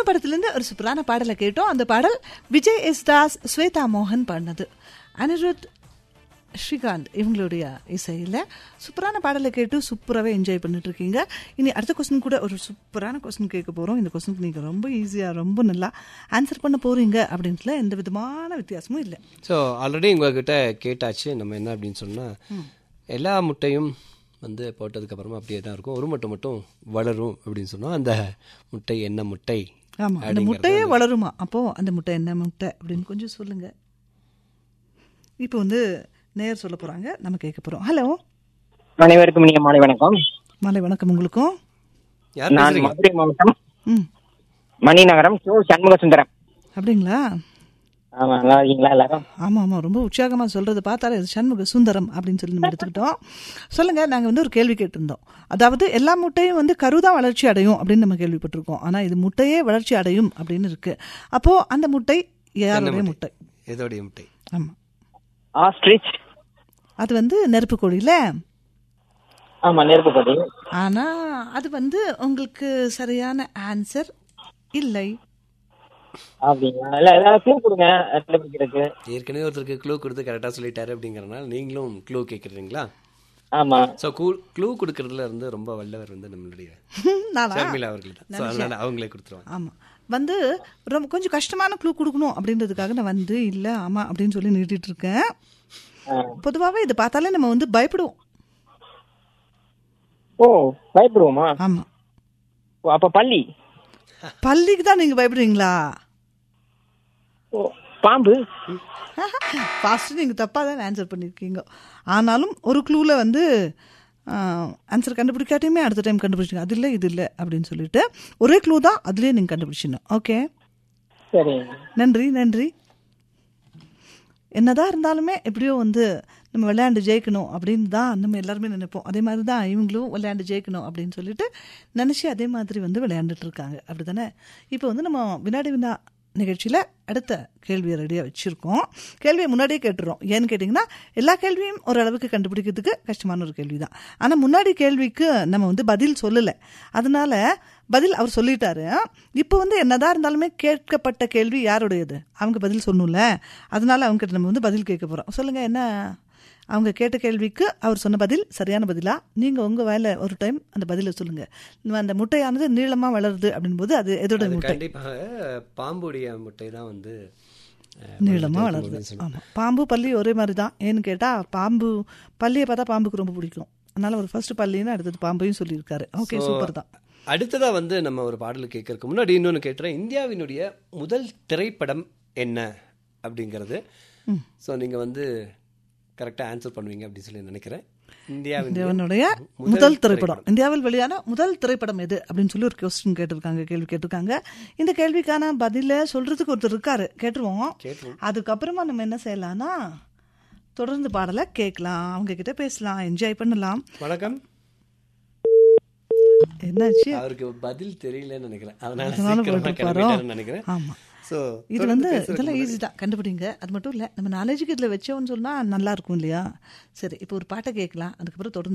அருண் படத்திலிருந்து ஒரு சூப்பரான பாடலை கேட்டோம் அந்த பாடல் விஜய் எஸ் தாஸ் ஸ்வேதா மோகன் பாடினது அனிருத் ஸ்ரீகாந்த் இவங்களுடைய இசையில் சூப்பரான பாடலை கேட்டு சூப்பராகவே என்ஜாய் பண்ணிட்டு இருக்கீங்க இனி அடுத்த கொஸ்டின் கூட ஒரு சூப்பரான கொஸ்டின் கேட்க போகிறோம் இந்த கொஸ்டினுக்கு நீங்கள் ரொம்ப ஈஸியாக ரொம்ப நல்லா ஆன்சர் பண்ண போகிறீங்க அப்படின்ட்டுல எந்த விதமான வித்தியாசமும் இல்லை ஸோ ஆல்ரெடி உங்ககிட்ட கேட்டாச்சு நம்ம என்ன அப்படின்னு சொன்னால் எல்லா முட்டையும் வந்து போட்டதுக்கு அப்புறமா அப்படியே தான் இருக்கும் ஒரு முட்டை மட்டும் வளரும் அப்படின்னு சொன்னோம் அந்த முட்டை என்ன முட்டை ஆமாம் அந்த முட்டையே வளருமா அப்போது அந்த முட்டை என்ன முட்டை அப்படின்னு கொஞ்சம் சொல்லுங்கள் இப்போ வந்து நேர் சொல்ல போகிறாங்க நம்ம கேட்க போகிறோம் ஹலோ அனைவருக்கும் இனிய மாலை வணக்கம் மாலை வணக்கம் உங்களுக்கும் யார் நான் பேசுறீங்க மதுரை மாவட்டம் ம் மணிநகரம் கோ சண்முக சுந்தரம் அப்படிங்களா ஆமா நல்லா இருக்கீங்களா எல்லாரும் ஆமாம் ஆமாம் ரொம்ப உற்சாகமாக சொல்கிறது பார்த்தாலே இது சண்முக சுந்தரம் அப்படின்னு சொல்லி நம்ம எடுத்துக்கிட்டோம் சொல்லுங்கள் நாங்கள் வந்து ஒரு கேள்வி கேட்டிருந்தோம் அதாவது எல்லா முட்டையும் வந்து கருதான் வளர்ச்சி அடையும் அப்படின்னு நம்ம கேள்விப்பட்டிருக்கோம் ஆனால் இது முட்டையே வளர்ச்சி அடையும் அப்படின்னு இருக்குது அப்போது அந்த முட்டை யாருடைய முட்டை எதோடைய முட்டை ஆமாம் ஆஸ்ட்ரிச் அது வந்து நெருப்பு கோழியில் ஆமா நெருப்பு கொடி ஆனால் அது வந்து உங்களுக்கு சரியான ஆன்சர் இல்லை அப்படிங்களா இல்ல ஏதாவது க்ளூ கொடுங்க கண்டுபிடிக்கிறதுக்கு ஏற்கனவே ஒருத்தருக்கு க்ளூ கொடுத்து கரெக்டாக சொல்லிட்டாரு அப்படிங்கறனால நீங்களும் க்ளூ கேட்குறீங்களா ஆமா ஸோ க்ளூ க்ளூ கொடுக்கறதுல இருந்து ரொம்ப வல்லவர் வந்து நம்மளுடைய நானா ஷர்மிளா அவர்கள் தான் ஸோ அதனால அவங்களே கொடுத்துருவாங்க ஆமாம் வந்து ரொம்ப கொஞ்சம் கஷ்டமான க்ளூ கொடுக்கணும் அப்படின்றதுக்காக நான் வந்து இல்லை ஆமாம் அப்படின்னு சொல்லி நீட்டிட்டு இருக்கேன் ஆ. பொதுவாகவே இதை பார்த்தாலே நம்ம வந்து பயப்படுவோம் ஓ பயப்படுவோமா ஆமாம் ஓ, அப்ப பள்ளி பள்ளிக்கு தான் நீங்கள் பயப்படுவீங்களா ஓ பாம்பு ஃபாஸ்ட்டு நீங்கள் தப்பாக தான் ஆன்சர் பண்ணியிருக்கீங்க ஆனாலும் ஒரு க்ளூவில் வந்து ஆன்சர் கண்டுபிடிக்காட்டியுமே அடுத்த டைம் கண்டுபிடிச்சிங்க அது இல்லை இது இல்லை அப்படின்னு சொல்லிட்டு ஒரே க்ளூ தான் அதுலேயே நீங்கள் கண்டுபிடிச்சிடணும் ஓகே சரி நன்றி நன்றி என்னதான் இருந்தாலுமே எப்படியோ வந்து நம்ம விளையாண்டு ஜெயிக்கணும் அப்படின்னு தான் நம்ம எல்லாருமே நினைப்போம் அதே மாதிரி தான் இவங்களும் விளையாண்டு ஜெயிக்கணும் அப்படின்னு சொல்லிட்டு நினச்சி அதே மாதிரி வந்து விளையாண்டுட்டு இருக்காங்க அப்படி தானே இப்போ வந்து நம்ம வினாடி வினா நிகழ்ச்சியில் அடுத்த கேள்வியை ரெடியாக வச்சுருக்கோம் கேள்வியை முன்னாடியே கேட்டுறோம் ஏன்னு கேட்டிங்கன்னா எல்லா கேள்வியும் ஓரளவுக்கு கண்டுபிடிக்கிறதுக்கு கஷ்டமான ஒரு கேள்வி தான் ஆனால் முன்னாடி கேள்விக்கு நம்ம வந்து பதில் சொல்லலை அதனால பதில் அவர் சொல்லிட்டாரு இப்போ வந்து என்னதான் இருந்தாலுமே கேட்கப்பட்ட கேள்வி யாருடையது அவங்க பதில் சொல்லணும்ல அதனால அவங்க கிட்ட நம்ம வந்து பதில் கேட்க போகிறோம் சொல்லுங்கள் என்ன அவங்க கேட்ட கேள்விக்கு அவர் சொன்ன பதில் சரியான பதிலா நீங்கள் உங்கள் வேலை ஒரு டைம் அந்த பதிலை சொல்லுங்கள் அந்த முட்டையானது நீளமாக வளருது அப்படின்போது அது எதோட முட்டை கண்டிப்பாக பாம்புடைய முட்டை தான் வந்து அஹ், நீளமாக வளர்த்து வளருது இருக்கும்போது ஆமாம் பாம்பு பல்லி ஒரே மாதிரி தான் ஏன்னு கேட்டால் பாம்பு பல்லியை பார்த்தா பாம்புக்கு ரொம்ப பிடிக்கும் அதனால ஒரு ஃபர்ஸ்ட் பல்லின்னு அடுத்தது பாம்பையும் சொல்லியிருக்காரு ஓகே சூப்பர் தான் அடுத்ததா வந்து நம்ம ஒரு பாடல் கேட்கறதுக்கு முன்னாடி இன்னொன்று கேட்டுறேன் இந்தியாவினுடைய முதல் திரைப்படம் என்ன அப்படிங்கிறது ஸோ நீங்கள் வந்து கரெக்டாக ஆன்சர் பண்ணுவீங்க அப்படின்னு சொல்லி நினைக்கிறேன் இந்தியாவின் இந்தியாவினுடைய முதல் திரைப்படம் இந்தியாவில் வெளியான முதல் திரைப்படம் எது அப்படின்னு சொல்லி ஒரு கொஸ்டின் கேட்டிருக்காங்க கேள்வி கேட்டிருக்காங்க இந்த கேள்விக்கான பதில சொல்றதுக்கு ஒருத்தர் இருக்காரு கேட்டுருவோம் கேட்டுருவோம். அதுக்கப்புறமா நம்ம என்ன செய்யலாம்னா தொடர்ந்து பாடலை கேட்கலாம் அவங்க கிட்ட பேசலாம் என்ஜாய் பண்ணலாம் வணக்கம் என்னாச்சு அவருக்கு பதில் தெரியலன்னு நினைக்கிறேன் அதனால அதனால சீக்கிரமா போட்டிருப்பாரோ? கிளம்பிட்டாருன்னு நினைக்கிறேன் ஆமா ஸோ இது வந்து இதெல்லாம் ஈஸி தான் கண்டுபிடிங்க அது மட்டும் இல்லை நம்ம நாலேஜுக்கு இதில் வச்சோம்னு சொன்னால் நல்லா இருக்கும் இல்லையா சரி இப்போ ஒரு பாட்டை கேட்கலாம் அதுக்கப்புறம் தொடர்ந்து